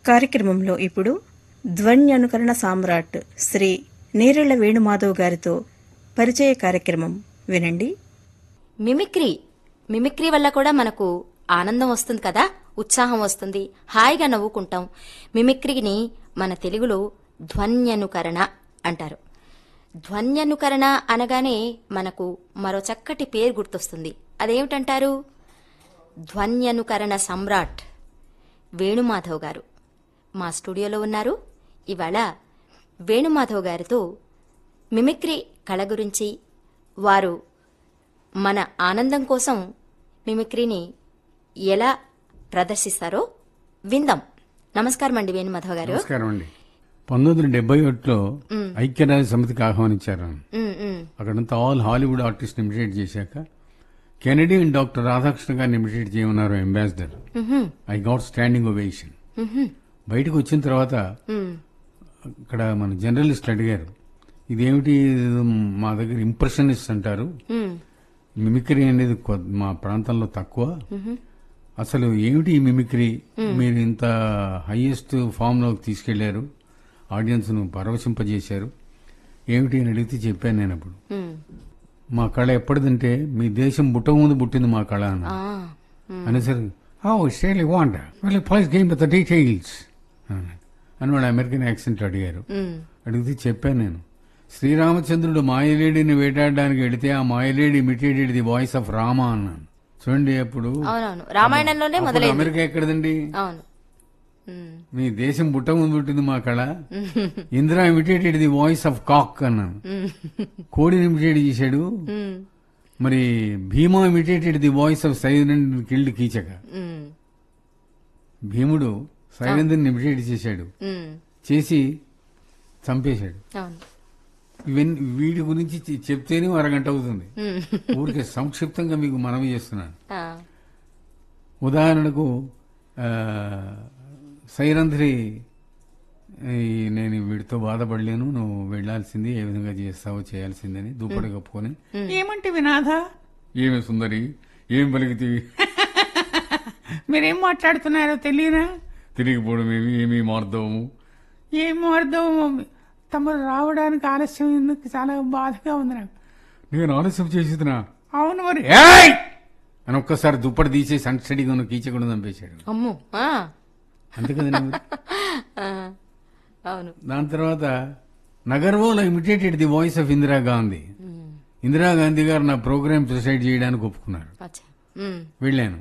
కార్యక్రమంలో ఇప్పుడు ధ్వన్యనుకరణ సామ్రాట్ శ్రీ నేరెళ్ల వేణుమాధవ్ గారితో పరిచయ కార్యక్రమం వినండి మిమిక్రీ మిమిక్రీ వల్ల కూడా మనకు ఆనందం వస్తుంది కదా ఉత్సాహం వస్తుంది హాయిగా నవ్వుకుంటాం మిమిక్రీని మన తెలుగులో ధ్వన్యనుకరణ అంటారు ధ్వన్యనుకరణ అనగానే మనకు మరో చక్కటి పేరు గుర్తొస్తుంది అదేమిటంటారు ధ్వన్యనుకరణ సమ్రాట్ వేణుమాధవ్ గారు మా స్టూడియోలో ఉన్నారు ఇవాళ వేణుమాధవ్ గారితో మిమిక్రీ కళ గురించి వారు మన ఆనందం కోసం మిమిక్రీని ఎలా ప్రదర్శిస్తారో విందాం నమస్కారం అండి వేణుమాధవ్ గారు నమస్కారం అండి పంతొమ్మిది వందల డెబ్బై ఒకటిలో ఐక్యరాజ్య సమితికి ఆహ్వానించారు ఉమ్, ఉమ్, అక్కడంతా ఆల్ హాలీవుడ్ ఆర్టిస్ట్ ఇమిటేట్ చేశాక కెనడియన్ డాక్టర్ రాధాకృష్ణ గారిని ఇమిటేట్ చేయమన్నారు అంబాసిడర్ ఉహుం, ఐ గాట్ స్టాండింగ్ ఒవేషన్ ఉహుం, బయటకు వచ్చిన తర్వాత ఉమ్, అక్కడ మన జర్నలిస్ట్ అడిగారు ఇదేమిటి ఇది మా దగ్గర ఇంప్రెషనిస్ట్ అంటారు ఉమ్, మిమిక్రీ అనేది కొ- మా ప్రాంతంలో తక్కువ అసలు ఏమిటి ఈ మిమిక్రీ మీరు ఇంత హైయెస్ట్ ఫామ్ లోకి తీసుకెళ్లారు ఆడియన్స్ ను పరవశింపజేశారు ఏమిటి అని అడిగితే చెప్పాను నేను అప్పుడు ఉమ్. మా కళ ఎప్పటిదంటే మీ దేశం బుట్ట ముందు పుట్టింది మా కళ అన్న ఆ, ఉమ్, అనేసరికి ఓ స్టేలీ వాంట వెళ్ళి ప్లీజ్ గేమ్ విత్ డీటెయిల్స్ అని వాళ్ళు అమెరికన్ యాక్సెంట్ అడిగారు ఉమ్, అడిగితే చెప్పాను నేను శ్రీరామచంద్రుడు మాయలేడిని వేటాడడానికి వెళితే ఆ మాయలేడి imitated the voice of Rama అన్నాను చూడండి అప్పుడు అవునవును రామాయణంలోనే అప్పుడు మొదలైంది అమెరికా ఎక్కడదండి అవును ఉమ్, మీ దేశం బుట్ట ముందు పుట్టింది మా కళ Indira imitated the voice of cock అన్నాను ఉమ్, కోడిని ఇమిటేట్ చేశాడు ఉమ్, మరి Bhima imitated the voice of silent killed Keechaka ఉమ్, భీముడు సైలెంద్రుని ఇమిటేట్ చేశాడు ఉమ్, చేసి చంపేశాడు అవును ఇవన్నీ వీటి గురించి చె- చెప్తేనే ఓ అరగంట అవుతుంది ఉమ్, ఊరికే సంక్షిప్తంగా మీకు మనవి చేస్తున్నాను ఆ, ఉదాహరణకు ఆ, సైరంధ్రి ఈ నేను వీడితో బాధపడలేను నువ్వు వెళ్లాల్సింది ఏ విధంగా చేస్తావో చేయాల్సిందని దుప్పటి కప్పుకొని ఏమంటే వినాథ ఏమి సుందరి ఏం పలికితివి మీరేం మాట్లాడుతున్నారో తెలియనా తిరిగిపోవడం ఏమి ఏమి మార్దవము ఏమో అర్థం తమరు రావడానికి ఆలస్యం ఎందుకు చాలా బాధగా ఉంది నాకు నేను ఆలస్యం చేసిదినా అవును మరి ఏయ్ అని ఒక్కసారి దుప్పటి తీసేసి అంటడిగా ఉన్న కీచకుండా చంపేశాడు అమ్ము ఆ, అంతే కదండి మరి. ఆ, అవును దాని తర్వాత నగర్వోలో imitated the voice of Indira Gandhi Indira Gandhi గారు నా ప్రోగ్రామ్ ప్రిసైడ్ చేయడానికి ఒప్పుకున్నారు అచ్చా ఉమ్, వెళ్ళాను